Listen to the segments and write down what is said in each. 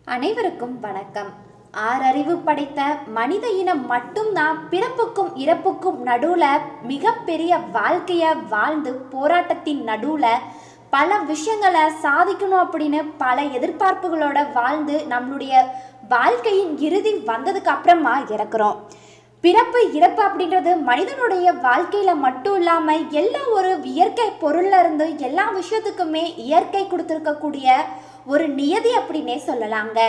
அனைவருக்கும் வணக்கம் ஆறறிவு படைத்த மனித இனம் மட்டும்தான் பிறப்புக்கும் இறப்புக்கும் நடுவுல மிகப்பெரிய வாழ்க்கைய வாழ்ந்து போராட்டத்தின் நடுவுல பல விஷயங்களை சாதிக்கணும் அப்படின்னு பல எதிர்பார்ப்புகளோட வாழ்ந்து நம்மளுடைய வாழ்க்கையின் இறுதி வந்ததுக்கு அப்புறமா இறக்குறோம் பிறப்பு இறப்பு அப்படின்றது மனிதனுடைய வாழ்க்கையில மட்டும் இல்லாம எல்லா ஒரு இயற்கை பொருள்ல இருந்து எல்லா விஷயத்துக்குமே இயற்கை கொடுத்துருக்கக்கூடிய ஒரு நியதி அப்படின்னே சொல்லலாங்க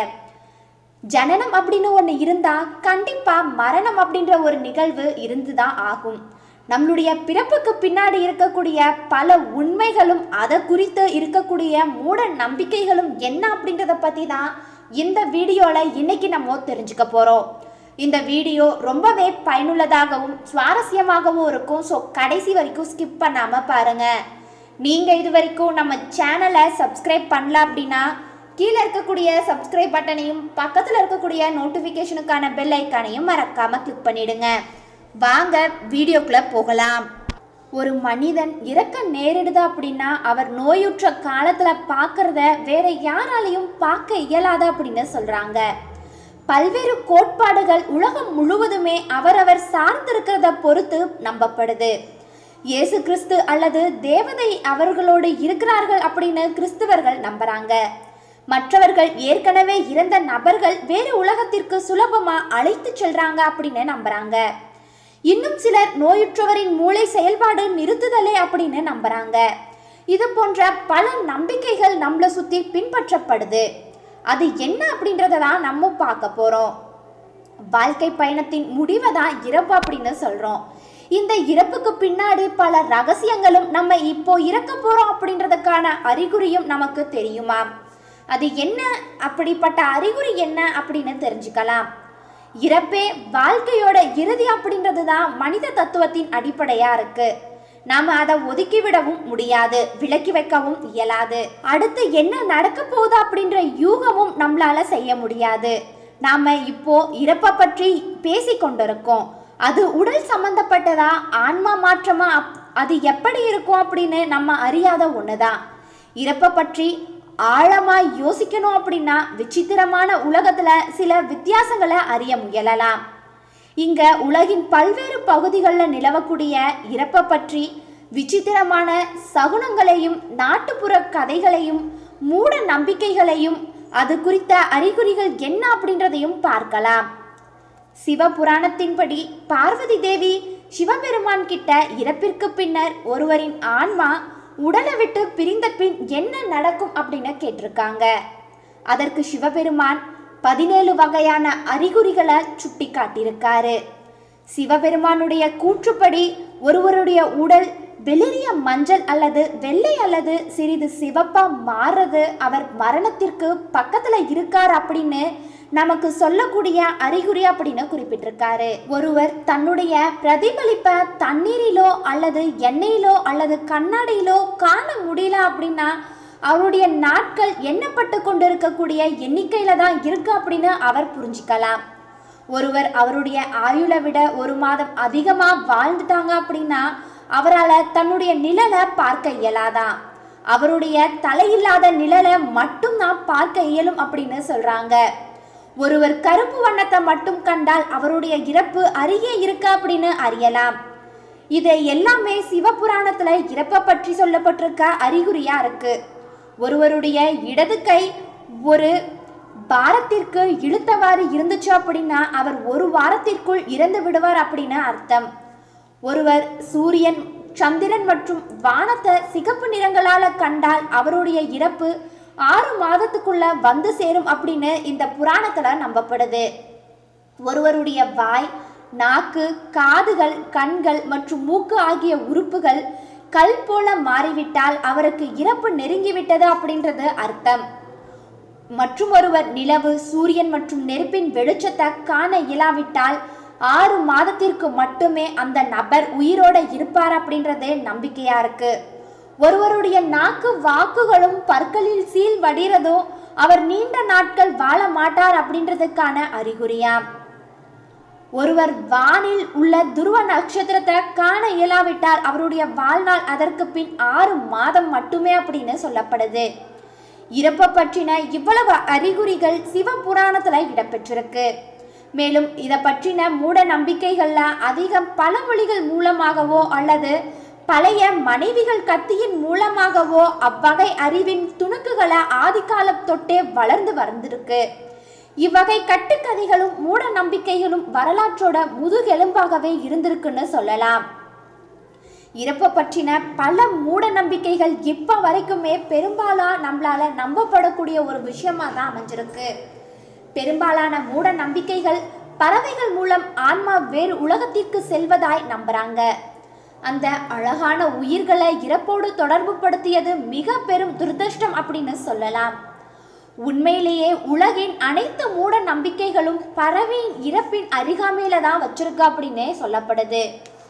ஜனனம் அப்படின்னு ஒன்று இருந்தா கண்டிப்பா மரணம் அப்படின்ற ஒரு நிகழ்வு இருந்துதான் ஆகும் நம்மளுடைய பிறப்புக்கு பின்னாடி இருக்கக்கூடிய பல உண்மைகளும் அதை குறித்து இருக்கக்கூடிய மூட நம்பிக்கைகளும் என்ன அப்படின்றத பத்தி தான் இந்த வீடியோல இன்னைக்கு நம்ம தெரிஞ்சுக்க போறோம் இந்த வீடியோ ரொம்பவே பயனுள்ளதாகவும் சுவாரஸ்யமாகவும் இருக்கும் ஸோ கடைசி வரைக்கும் ஸ்கிப் பண்ணாம பாருங்க நீங்க இது வரைக்கும் நம்ம சேனலை சப்ஸ்கிரைப் பண்ணல அப்படின்னா கீழே இருக்கக்கூடிய சப்ஸ்கிரைப் பட்டனையும் பக்கத்தில் இருக்கக்கூடிய நோட்டிஃபிகேஷனுக்கான பெல் ஐக்கானையும் மறக்காம கிளிக் பண்ணிடுங்க வாங்க வீடியோக்குள்ள போகலாம் ஒரு மனிதன் இறக்க நேரிடுது அப்படின்னா அவர் நோயுற்ற காலத்துல பார்க்கறத வேற யாராலையும் பார்க்க இயலாது அப்படின்னு சொல்றாங்க பல்வேறு கோட்பாடுகள் உலகம் முழுவதுமே அவரவர் சார்ந்திருக்கிறத பொறுத்து நம்பப்படுது இயேசு கிறிஸ்து அல்லது தேவதை அவர்களோடு இருக்கிறார்கள் அப்படின்னு கிறிஸ்துவர்கள் நம்புறாங்க மற்றவர்கள் ஏற்கனவே இறந்த நபர்கள் வேறு உலகத்திற்கு சுலபமா அழைத்து செல்றாங்க அப்படின்னு நம்புறாங்க இன்னும் சிலர் நோயுற்றவரின் மூளை செயல்பாடு நிறுத்துதலே அப்படின்னு நம்புறாங்க இது போன்ற பல நம்பிக்கைகள் நம்மளை சுத்தி பின்பற்றப்படுது அது என்ன அப்படின்றத தான் நம்ம பார்க்க போறோம் வாழ்க்கை பயணத்தின் முடிவை தான் இறப்பு அப்படின்னு சொல்றோம் இந்த இறப்புக்கு பின்னாடி பல ரகசியங்களும் நம்ம இப்போ இறக்க போறோம் அப்படின்றதுக்கான அறிகுறியும் நமக்கு தெரியுமா அது என்ன அப்படிப்பட்ட அறிகுறி என்ன அப்படின்னு தெரிஞ்சுக்கலாம் இறப்பே வாழ்க்கையோட இறுதி அப்படின்றது தான் மனித தத்துவத்தின் அடிப்படையா இருக்கு நாம அதை ஒதுக்கி விடவும் முடியாது விலக்கி வைக்கவும் இயலாது அடுத்து என்ன நடக்க போகுது அப்படின்ற யூகமும் நம்மளால செய்ய முடியாது நாம இப்போ இறப்பை பற்றி பேசி கொண்டிருக்கோம் அது உடல் சம்பந்தப்பட்டதா ஆன்மா மாற்றமா அப்- அது எப்படி இருக்கும் அப்படின்னு நம்ம அறியாத ஒண்ணுதான் இறப்பை பற்றி ஆழமா யோசிக்கணும் அப்படின்னா விசித்திரமான உலகத்துல சில வித்தியாசங்களை அறிய முயலலாம் இங்க உலகின் பல்வேறு பகுதிகளில் நிலவக்கூடிய இறப்பை பற்றி விசித்திரமான சகுனங்களையும் நாட்டுப்புற கதைகளையும் மூட நம்பிக்கைகளையும் அது குறித்த அறிகுறிகள் என்ன அப்படின்றதையும் பார்க்கலாம் சிவபுராணத்தின்படி பார்வதி தேவி சிவபெருமான் கிட்ட இறப்பிற்கு பின்னர் ஒருவரின் ஆன்மா உடலை விட்டு பிரிந்த பின் என்ன நடக்கும் அப்படின்னு கேட்டிருக்காங்க அதற்கு சிவபெருமான் பதினேழு வகையான அறிகுறிகளை சுட்டி காட்டியிருக்காரு சிவபெருமானுடைய கூற்றுப்படி ஒருவருடைய உடல் வெளிரிய மஞ்சள் அல்லது வெள்ளை அல்லது சிறிது சிவப்பா மாறுறது அவர் மரணத்திற்கு பக்கத்துல இருக்கார் அப்படின்னு நமக்கு சொல்லக்கூடிய அறிகுறி அப்படின்னு குறிப்பிட்டிருக்காரு ஒருவர் தன்னுடைய பிரதிபலிப்பை தண்ணீரிலோ அல்லது எண்ணெயிலோ அல்லது கண்ணாடியிலோ காண முடியல அப்படின்னா அவருடைய நாட்கள் எண்ணப்பட்டு கொண்டிருக்கக்கூடிய எண்ணிக்கையில தான் இருக்கு அப்படின்னு அவர் புரிஞ்சுக்கலாம் ஒருவர் அவருடைய ஆயுளை விட ஒரு மாதம் அதிகமா வாழ்ந்துட்டாங்க அப்படின்னா அவரால் தன்னுடைய நிழலை பார்க்க இயலாதான் அவருடைய தலையில்லாத நிழலை மட்டும்தான் பார்க்க இயலும் அப்படின்னு சொல்றாங்க ஒருவர் கருப்பு வண்ணத்தை மட்டும் கண்டால் அவருடைய இறப்பு அருகே இருக்கு அப்படின்னு அறியலாம் இது எல்லாமே சிவபுராணத்துல இறப்பை பற்றி சொல்லப்பட்டிருக்க அறிகுறியா இருக்கு ஒருவருடைய இடது கை ஒரு பாரத்திற்கு இழுத்தவாறு இருந்துச்சு அப்படின்னா அவர் ஒரு வாரத்திற்குள் இறந்து விடுவார் அப்படின்னு அர்த்தம் ஒருவர் சூரியன் சந்திரன் மற்றும் வானத்தை சிகப்பு நிறங்களால கண்டால் அவருடைய இறப்பு ஆறு மாதத்துக்குள்ள வந்து சேரும் அப்படின்னு இந்த புராணத்துல நம்பப்படுது ஒருவருடைய வாய் நாக்கு காதுகள் கண்கள் மற்றும் மூக்கு ஆகிய உறுப்புகள் கல் போல மாறிவிட்டால் அவருக்கு இறப்பு நெருங்கிவிட்டது அப்படின்றது அர்த்தம் மற்றும் ஒருவர் நிலவு சூரியன் மற்றும் நெருப்பின் வெளிச்சத்தை காண இயலாவிட்டால் ஆறு மாதத்திற்கு மட்டுமே அந்த நபர் உயிரோட இருப்பார் அப்படின்றது நம்பிக்கையா இருக்கு ஒருவருடைய நாக்கு வாக்குகளும் பற்களில் சீல் வடிறதோ அவர் நீண்ட நாட்கள் வாழ மாட்டார் அப்படின்றதுக்கான அறிகுறியாம் ஒருவர் வானில் உள்ள துருவ நட்சத்திரத்தை காண இயலாவிட்டால் அவருடைய வாழ்நாள் அதற்கு பின் ஆறு மாதம் மட்டுமே அப்படின்னு சொல்லப்படுது இறப்பை பற்றின இவ்வளவு அறிகுறிகள் சிவபுராணத்துல இடம்பெற்றிருக்கு மேலும் இதை பற்றின மூட நம்பிக்கைகள்ல அதிகம் பழமொழிகள் மூலமாகவோ அல்லது பழைய மனைவிகள் கத்தியின் மூலமாகவோ அவ்வகை அறிவின் துணுக்குகளை ஆதிகாலம் தொட்டே வளர்ந்து வந்திருக்கு இவ்வகை கட்டுக்கதைகளும் மூட நம்பிக்கைகளும் வரலாற்றோட முதுகெலும்பாகவே இருந்திருக்குன்னு சொல்லலாம் இறப்பை பற்றின பல மூட நம்பிக்கைகள் இப்போ வரைக்குமே பெரும்பாலா நம்மளால நம்பப்படக்கூடிய ஒரு விஷயமா தான் அமைஞ்சிருக்கு பெரும்பாலான மூட நம்பிக்கைகள் பறவைகள் மூலம் ஆன்மா வேறு உலகத்திற்கு செல்வதாய் நம்புறாங்க அந்த அழகான உயிர்களை இறப்போடு தொடர்பு படுத்தியது மிக பெரும் துரதிர்ஷ்டம் அப்படின்னு சொல்லலாம் உண்மையிலேயே உலகின் அனைத்து மூட நம்பிக்கைகளும் பறவையின் இறப்பின் அருகாமையில தான் வச்சிருக்கு அப்படின்னே சொல்லப்படுது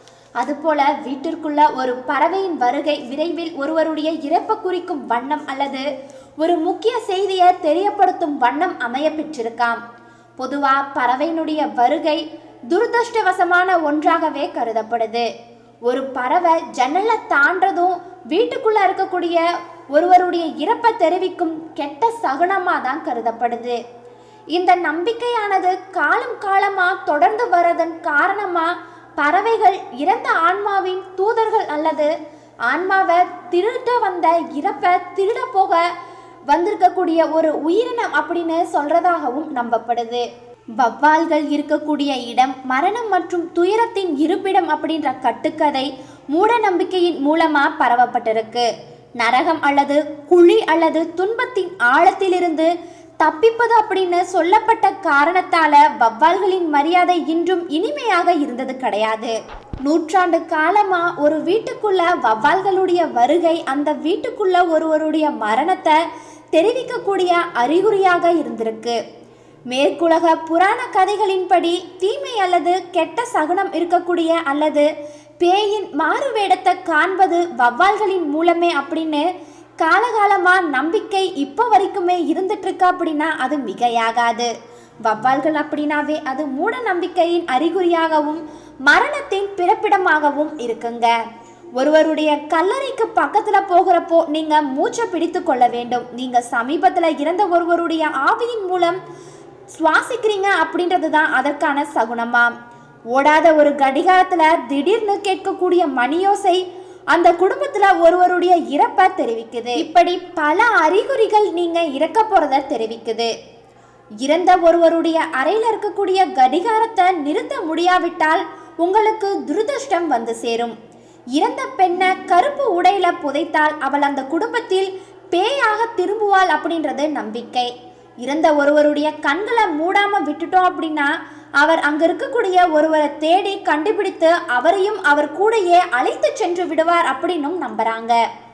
அதுபோல வீட்டிற்குள்ள ஒரு பறவையின் வருகை விரைவில் ஒருவருடைய இறப்பை குறிக்கும் வண்ணம் அல்லது ஒரு முக்கிய செய்தியை தெரியப்படுத்தும் வண்ணம் அமைய பெற்றிருக்காம் பொதுவா பறவையினுடைய வருகை துரதிருஷ்டவசமான ஒன்றாகவே கருதப்படுது ஒரு பறவை ஜன்னலை தாண்டதும் வீட்டுக்குள்ள இருக்கக்கூடிய ஒருவருடைய இறப்பை தெரிவிக்கும் கெட்ட சகுனமா தான் கருதப்படுது இந்த நம்பிக்கையானது காலம் காலமா தொடர்ந்து வரதன் காரணமா பறவைகள் இறந்த ஆன்மாவின் தூதர்கள் அல்லது ஆன்மாவை திருட வந்த இறப்பை திருட போக வந்திருக்கக்கூடிய ஒரு உயிரினம் அப்படின்னு சொல்றதாகவும் நம்பப்படுது வவ்வால்கள் இருக்கக்கூடிய இடம் மரணம் மற்றும் துயரத்தின் இருப்பிடம் அப்படின்ற கட்டுக்கதை மூட நம்பிக்கையின் மூலமா பரவப்பட்டிருக்கு நரகம் அல்லது குழி அல்லது துன்பத்தின் ஆழத்திலிருந்து தப்பிப்பது அப்படின்னு சொல்லப்பட்ட காரணத்தால வவ்வால்களின் மரியாதை இன்றும் இனிமையாக இருந்தது கிடையாது நூற்றாண்டு காலமா ஒரு வீட்டுக்குள்ள வவ்வால்களுடைய வருகை அந்த வீட்டுக்குள்ள ஒருவருடைய மரணத்தை தெரிவிக்கக்கூடிய அறிகுறியாக இருந்திருக்கு மேற்குலக புராண கதைகளின்படி தீமை அல்லது கெட்ட சகுனம் இருக்கக்கூடிய அல்லது பேயின் மாறு வேடத்தை காண்பது வவ்வால்களின் மூலமே அப்படின்னு காலகாலமா நம்பிக்கை இப்போ வரைக்குமே இருந்துட்டு இருக்கு அப்படின்னா அது மிகையாகாது வவ்வால்கள் அப்படின்னாவே அது மூட நம்பிக்கையின் அறிகுறியாகவும் மரணத்தின் பிறப்பிடமாகவும் இருக்குங்க ஒருவருடைய கல்லறைக்கு பக்கத்துல போகிறப்போ நீங்க மூச்சை பிடித்து கொள்ள வேண்டும் நீங்க சமீபத்துல இறந்த ஒருவருடைய ஆவியின் மூலம் சுவாசிக்கிறீங்க அப்படின்றது தான் அதற்கான சகுனமாம் ஓடாத ஒரு கடிகாரத்துல திடீர்னு கேட்கக்கூடிய மணியோசை அந்த குடும்பத்துல ஒருவருடைய இறப்பை தெரிவிக்குது இப்படி பல அறிகுறிகள் நீங்க இறக்க போறத தெரிவிக்குது இறந்த ஒருவருடைய அறையில் இருக்கக்கூடிய கடிகாரத்தை நிறுத்த முடியாவிட்டால் உங்களுக்கு துரதிருஷ்டம் வந்து சேரும் இறந்த பெண்ணை கருப்பு உடையில புதைத்தால் அவள் அந்த குடும்பத்தில் பேயாக திரும்புவாள் அப்படின்றது நம்பிக்கை இறந்த ஒருவருடைய கண்களை மூடாம விட்டுட்டோம் அப்படின்னா அவர் அங்க இருக்கக்கூடிய ஒருவரை தேடி கண்டுபிடித்து அவரையும் அவர் கூடயே அழைத்து சென்று விடுவார் அப்படின்னும் நம்புறாங்க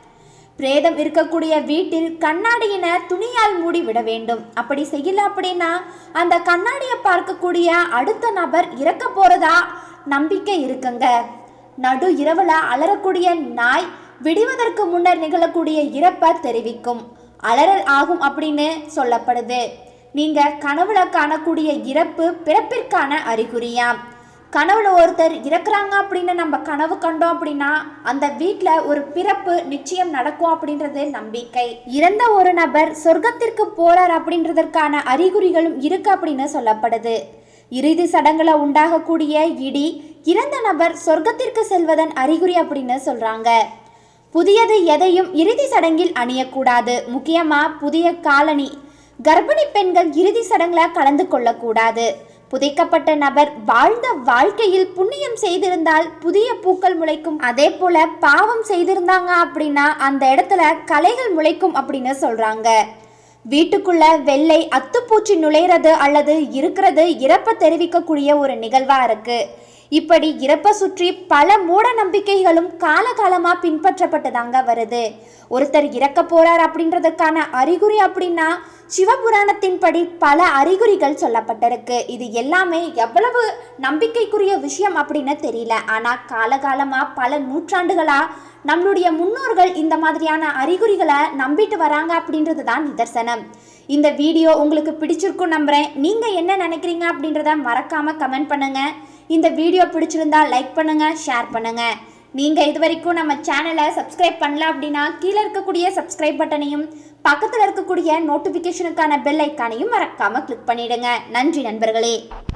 பிரேதம் இருக்கக்கூடிய வீட்டில் கண்ணாடியின துணியால் மூடி விட வேண்டும் அப்படி செய்யல அப்படின்னா அந்த கண்ணாடியை பார்க்கக்கூடிய அடுத்த நபர் இறக்க போறதா நம்பிக்கை இருக்குங்க நடு இரவுல அலறக்கூடிய நாய் விடுவதற்கு முன்னர் நிகழக்கூடிய இறப்பை தெரிவிக்கும் அலறல் ஆகும் அப்படின்னு சொல்லப்படுது நீங்க கனவுல காணக்கூடிய இறப்பு பிறப்பிற்கான அறிகுறியாம் கனவுல ஒருத்தர் இறக்குறாங்க அப்படின்னு நம்ம கனவு கண்டோம் அப்படின்னா அந்த வீட்டில் ஒரு பிறப்பு நிச்சயம் நடக்கும் அப்படின்றது நம்பிக்கை இறந்த ஒரு நபர் சொர்க்கத்திற்கு போறார் அப்படின்றதற்கான அறிகுறிகளும் இருக்கு அப்படின்னு சொல்லப்படுது இறுதி சடங்குல உண்டாகக்கூடிய இடி இறந்த நபர் சொர்க்கத்திற்கு செல்வதன் அறிகுறி அப்படின்னு சொல்றாங்க புதியது எதையும் இறுதி சடங்கில் அணியக்கூடாது முக்கியமா புதிய காலனி கர்ப்பிணி பெண்கள் இறுதி சடங்குல கலந்து கொள்ளக்கூடாது புதைக்கப்பட்ட நபர் வாழ்ந்த வாழ்க்கையில் புண்ணியம் செய்திருந்தால் புதிய பூக்கள் முளைக்கும் அதே போல பாவம் செய்திருந்தாங்க அப்படின்னா அந்த இடத்துல கலைகள் முளைக்கும் அப்படின்னு சொல்றாங்க வீட்டுக்குள்ள வெள்ளை அத்துப்பூச்சி நுழையிறது அல்லது இருக்கிறது இறப்பை தெரிவிக்கக்கூடிய ஒரு நிகழ்வா இருக்கு இப்படி இறப்பை சுற்றி பல மூட நம்பிக்கைகளும் காலகாலமா பின்பற்றப்பட்டதாங்க வருது ஒருத்தர் இறக்க போறார் அப்படின்றதுக்கான அறிகுறி அப்படின்னா சிவபுராணத்தின்படி பல அறிகுறிகள் சொல்லப்பட்டிருக்கு இது எல்லாமே எவ்வளவு நம்பிக்கைக்குரிய விஷயம் அப்படின்னு தெரியல ஆனா காலகாலமா பல நூற்றாண்டுகளா நம்மளுடைய முன்னோர்கள் இந்த மாதிரியான அறிகுறிகளை நம்பிட்டு வராங்க அப்படின்றது தான் நிதர்சனம் இந்த வீடியோ உங்களுக்கு பிடிச்சிருக்கும் நம்புறேன் நீங்க என்ன நினைக்கிறீங்க அப்படின்றத மறக்காம கமெண்ட் பண்ணுங்க இந்த வீடியோ பிடிச்சிருந்தா லைக் பண்ணுங்க ஷேர் பண்ணுங்க நீங்கள் இது வரைக்கும் நம்ம சேனலை சப்ஸ்கிரைப் பண்ணல அப்படின்னா கீழே இருக்கக்கூடிய சப்ஸ்கிரைப் பட்டனையும் பக்கத்தில் இருக்கக்கூடிய நோட்டிஃபிகேஷனுக்கான பெல் ஐக்கானையும் மறக்காமல் கிளிக் பண்ணிடுங்க நன்றி நண்பர்களே